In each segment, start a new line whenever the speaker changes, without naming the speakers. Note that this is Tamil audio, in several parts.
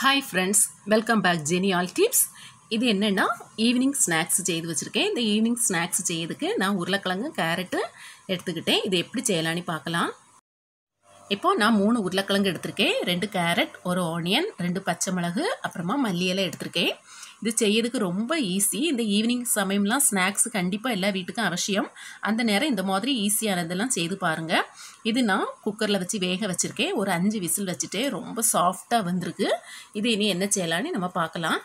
hi friends welcome back Jeni all tips இது என்னென்னா ஈவினிங் ஸ்நாக்ஸ் செய்து வச்சுருக்கேன் இந்த ஈவினிங் ஸ்நாக்ஸ் செய்யறதுக்கு நான் உருளைக்கிழங்கு கேரட்டு எடுத்துக்கிட்டேன் இது எப்படி செய்யலான்னு பார்க்கலாம் இப்போது நான் மூணு உருளைக்கிழங்கு எடுத்திருக்கேன் ரெண்டு கேரட் ஒரு ஆனியன் ரெண்டு பச்சை மிளகு அப்புறமா மல்லி இலை எடுத்திருக்கேன் இது செய்யறதுக்கு ரொம்ப ஈஸி இந்த ஈவினிங் சமயம்லாம் ஸ்நாக்ஸ் கண்டிப்பாக எல்லா வீட்டுக்கும் அவசியம் அந்த நேரம் இந்த மாதிரி ஈஸியானதெல்லாம் செய்து பாருங்கள் இது நான் குக்கரில் வச்சு வேக வச்சுருக்கேன் ஒரு அஞ்சு விசில் வச்சுட்டு ரொம்ப சாஃப்டாக வந்திருக்கு இது இனி என்ன செய்யலான்னு நம்ம பார்க்கலாம்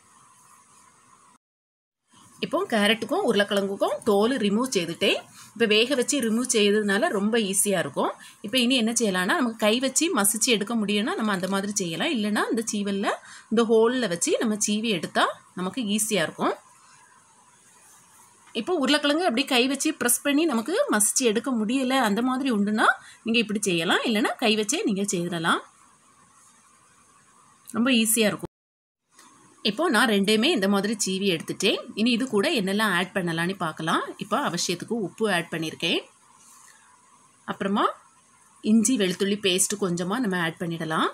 இப்போ கேரட்டுக்கும் உருளைக்கிழங்குக்கும் தோல் ரிமூவ் செய்துட்டேன் இப்போ வேக வச்சு ரிமூவ் செய்ததுனால ரொம்ப ஈஸியாக இருக்கும் இப்போ இனி என்ன செய்யலாம்னா நமக்கு கை வச்சு மசிச்சு எடுக்க முடியும்னா நம்ம அந்த மாதிரி செய்யலாம் இல்லைன்னா இந்த சீவலில் இந்த ஹோலில் வச்சு நம்ம சீவி எடுத்தால் நமக்கு ஈஸியாக இருக்கும் இப்போ உருளைக்கிழங்கு அப்படி கை வச்சு ப்ரெஸ் பண்ணி நமக்கு மசிச்சு எடுக்க முடியலை அந்த மாதிரி உண்டுன்னா நீங்கள் இப்படி செய்யலாம் இல்லைன்னா கை வச்சே நீங்கள் செய்திடலாம் ரொம்ப ஈஸியாக இருக்கும் இப்போது நான் ரெண்டுமே இந்த மாதிரி சீவி எடுத்துட்டேன் இனி இது கூட என்னெல்லாம் ஆட் பண்ணலான்னு பார்க்கலாம் இப்போ அவசியத்துக்கு உப்பு ஆட் பண்ணியிருக்கேன் அப்புறமா இஞ்சி வெளுத்துள்ளி பேஸ்ட்டு கொஞ்சமாக நம்ம ஆட் பண்ணிடலாம்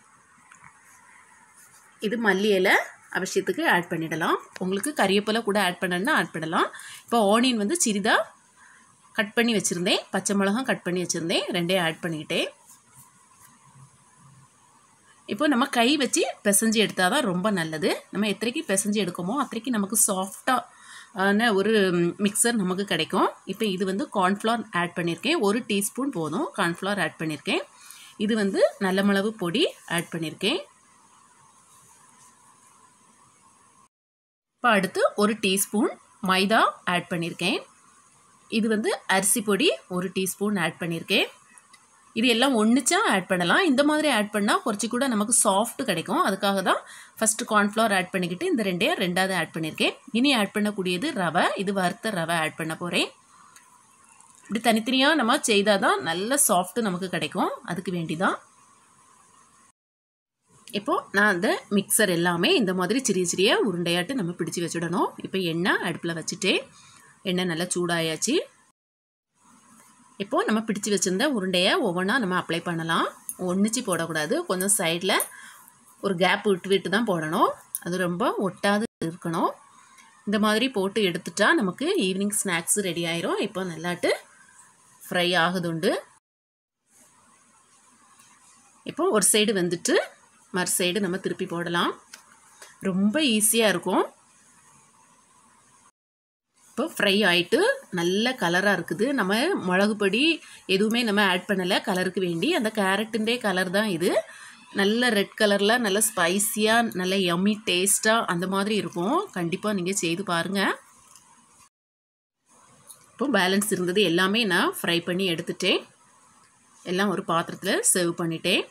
இது மல்லி இலை அவசியத்துக்கு ஆட் பண்ணிடலாம் உங்களுக்கு கறிவேப்பிலை கூட ஆட் பண்ணணும்னா ஆட் பண்ணலாம் இப்போ ஆனியன் வந்து சிறிதாக கட் பண்ணி வச்சுருந்தேன் பச்சை மிளகாய் கட் பண்ணி வச்சுருந்தேன் ரெண்டையும் ஆட் பண்ணிக்கிட்டேன் இப்போ நம்ம கை வச்சு பிசைஞ்சு எடுத்தால் தான் ரொம்ப நல்லது நம்ம எத்தனைக்கு பிசைஞ்சு எடுக்கமோ அத்தனைக்கு நமக்கு சாஃப்டாக ஒரு மிக்சர் நமக்கு கிடைக்கும் இப்போ இது வந்து கார்ன்ஃப்ளவர் ஆட் பண்ணியிருக்கேன் ஒரு டீஸ்பூன் போதும் கார்ன்ஃப்ளவர் ஆட் பண்ணியிருக்கேன் இது வந்து நல்ல மிளகு பொடி ஆட் பண்ணியிருக்கேன் இப்போ அடுத்து ஒரு டீஸ்பூன் மைதா ஆட் பண்ணியிருக்கேன் இது வந்து அரிசி பொடி ஒரு டீஸ்பூன் ஆட் பண்ணியிருக்கேன் இது எல்லாம் ஒன்றுச்சா ஆட் பண்ணலாம் இந்த மாதிரி ஆட் பண்ணால் குறைச்சி கூட நமக்கு சாஃப்ட் கிடைக்கும் அதுக்காக தான் ஃபஸ்ட்டு கார்ன்ஃப்ளவர் ஆட் பண்ணிக்கிட்டு இந்த ரெண்டே ரெண்டாவது ஆட் பண்ணியிருக்கேன் இனி ஆட் பண்ணக்கூடியது ரவை இது வறுத்த ரவை ஆட் பண்ண போகிறேன் இப்படி தனித்தனியாக நம்ம செய்தால் தான் நல்ல சாஃப்ட்டு நமக்கு கிடைக்கும் அதுக்கு வேண்டி தான் இப்போது நான் அந்த மிக்சர் எல்லாமே இந்த மாதிரி சிறிய சிறிய உருண்டையாட்டு நம்ம பிடிச்சி வச்சுடணும் இப்போ எண்ணெய் அடுப்பில் வச்சுட்டே எண்ணெய் நல்லா சூடாயாச்சு இப்போது நம்ம பிடிச்சி வச்சுருந்த உருண்டையை ஒவ்வொன்றா நம்ம அப்ளை பண்ணலாம் ஒன்றிச்சு போடக்கூடாது கொஞ்சம் சைடில் ஒரு கேப் விட்டு விட்டு தான் போடணும் அது ரொம்ப ஒட்டாது இருக்கணும் இந்த மாதிரி போட்டு எடுத்துட்டா நமக்கு ஈவினிங் ஸ்நாக்ஸ் ரெடி ஆயிரும் இப்போ நல்லாட்டு ஃப்ரை ஆகுதுண்டு இப்போ ஒரு சைடு வந்துட்டு மறு சைடு நம்ம திருப்பி போடலாம் ரொம்ப ஈஸியாக இருக்கும் இப்போ ஃப்ரை ஆகிட்டு நல்ல கலராக இருக்குது நம்ம மிளகு பொடி எதுவுமே நம்ம ஆட் பண்ணலை கலருக்கு வேண்டி அந்த கேரட்டுண்டே கலர் தான் இது நல்ல ரெட் கலரில் நல்ல ஸ்பைஸியாக நல்ல யம்மி டேஸ்ட்டாக அந்த மாதிரி இருக்கும் கண்டிப்பாக நீங்கள் செய்து பாருங்கள் இப்போ பேலன்ஸ் இருந்தது எல்லாமே நான் ஃப்ரை பண்ணி எடுத்துட்டேன் எல்லாம் ஒரு பாத்திரத்தில் சர்வ் பண்ணிட்டேன்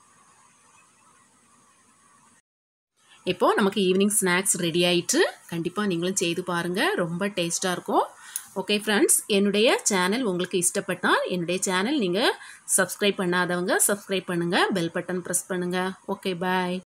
இப்போது நமக்கு ஈவினிங் ஸ்நாக்ஸ் ரெடி ஆயிட்டு கண்டிப்பாக நீங்களும் செய்து பாருங்கள் ரொம்ப டேஸ்ட்டாக இருக்கும் ஓகே ஃப்ரெண்ட்ஸ் என்னுடைய சேனல் உங்களுக்கு இஷ்டப்பட்டால் என்னுடைய சேனல் நீங்கள் சப்ஸ்கிரைப் பண்ணாதவங்க சப்ஸ்கிரைப் பண்ணுங்கள் பெல் பட்டன் ப்ரெஸ் பண்ணுங்கள் ஓகே பாய்